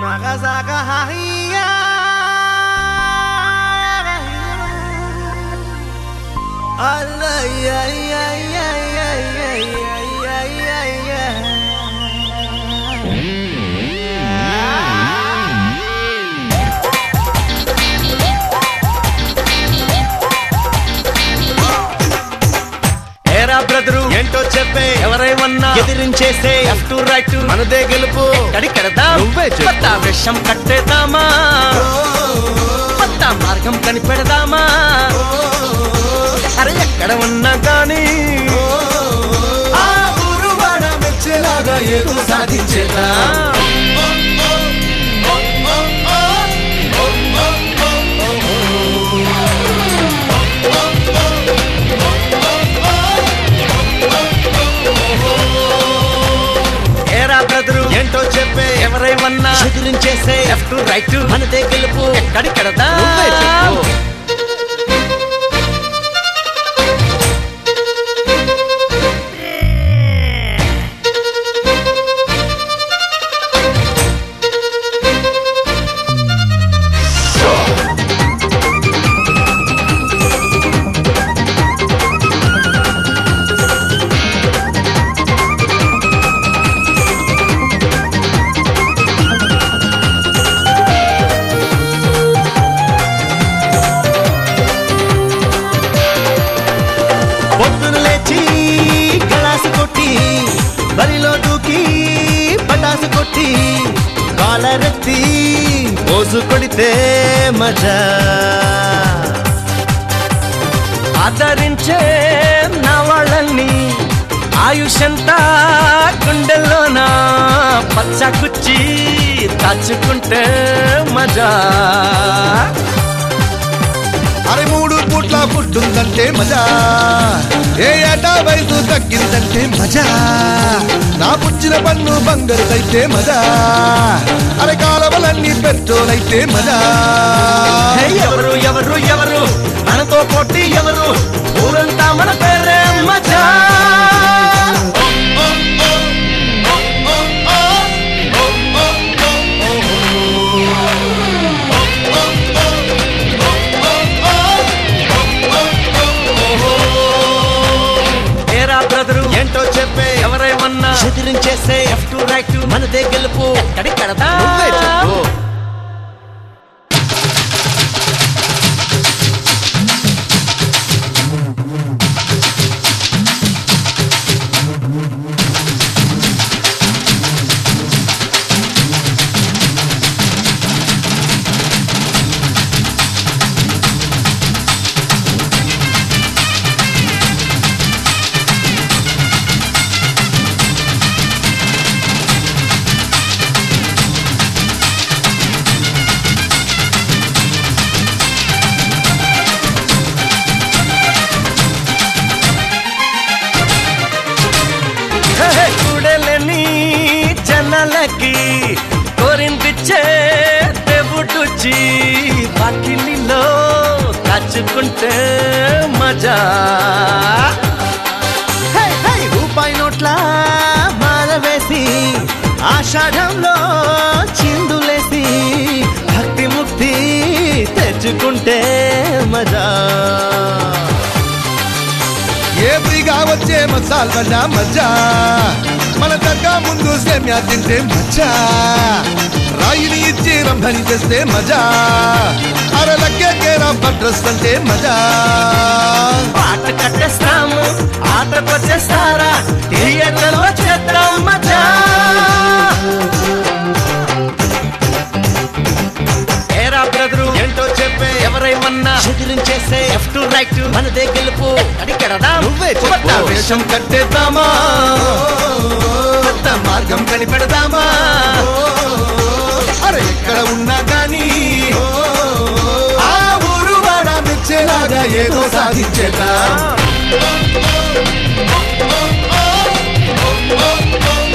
ఏరా బ్రదరు ఏంటో చెప్పే ఎవరేమన్నా ఎదిరించేసే లెఫ్ట్ టు రైట్ మనదే గెలుపు ఎక్కడికెడదా నువ్వే కొత్త విషం కట్టేద్దామా కొత్త మార్గం కనిపెడదామా అరే ఎక్కడ ఉన్నా కానీ ఆ ఊరు వాడ మెచ్చేలాగా ఏదో సాధించేద్దాం ఏరా బ్రదరు ఏంటో చెప్పే ఎవరేమన్నా ఎదిరించేసే లెఫ్ట్ రైట్ మనదే గెలుపు ఎక్కడికెడదా నువ్వే చెప్పు పొద్దున లేచి గలాసు కొట్టి బరిలో దూకి పటాసు కొట్టి కాలరెత్తి పోసు కొడితే మజా ఆదరించే నా వాళ్ళని ఆయుషంతా గుండెల్లోన పచ్చ కుచ్చి దాచుకుంటే మజా అరే మూడు పూట్ల పుట్టుందంటే మజా ఏ ఏటా వయసు తగ్గిందంటే మజా నా పుచ్చిన పన్ను బంగారుదైతే మజా అరే కాలవలన్నీ పెట్రోల్ అయితే మజా హే, ఎవరు ఎవరు ఎవరు మనతో పోటీ ఎవరు ఊరంతా మన పేరే మజా ఏరా బ్రదరు ఏంటో చెప్పే ఎవరేమన్నా ఎదిరించేసే లెఫ్ట్ రైట్ మనదే గెలుపు ఎక్కడికెడదా నువ్వే చెప్పు హే, చూడలేని జనాలకి కోరిందిచ్చే దేవుడుచి వాకిలిలో దాచుకుంటే మజా హే, హే, రూపాయి నోట్ల మాల వేసి ఆషాఢంలో చిందులేసి భక్తి ముక్తి తెచ్చుకుంటే మజా ఏ ఫ్రీగా వచ్చే మసాల్ వల్ల మజా మన దగ్గర ముందు సేమ్యా తింటే మజా రాయిని ఇచ్చి రంభని తెస్తే మజా అర లక్కే కేరా బట్రస్ అంటే మజా పాట కట్టేస్తాము ఆటకు వచ్చేస్తారా థియేటర్లో చేద్దాం మజా ఏరా బ్రదరు ఏంటో చెప్పే ఎవరేమన్నా ఎదిరించేసే లెఫ్ట్ రైట్ మనదే గెలుపు అడిగడదా నువ్వే చెప్పు. కొత్త వేషం కట్టేద్దామా కొత్త మార్గం కనిపెడదామా అరే ఎక్కడ ఉన్నా కానీ ఆ ఊరు వాడ మెచ్చేలాగా ఏదో సాధించేద్దాం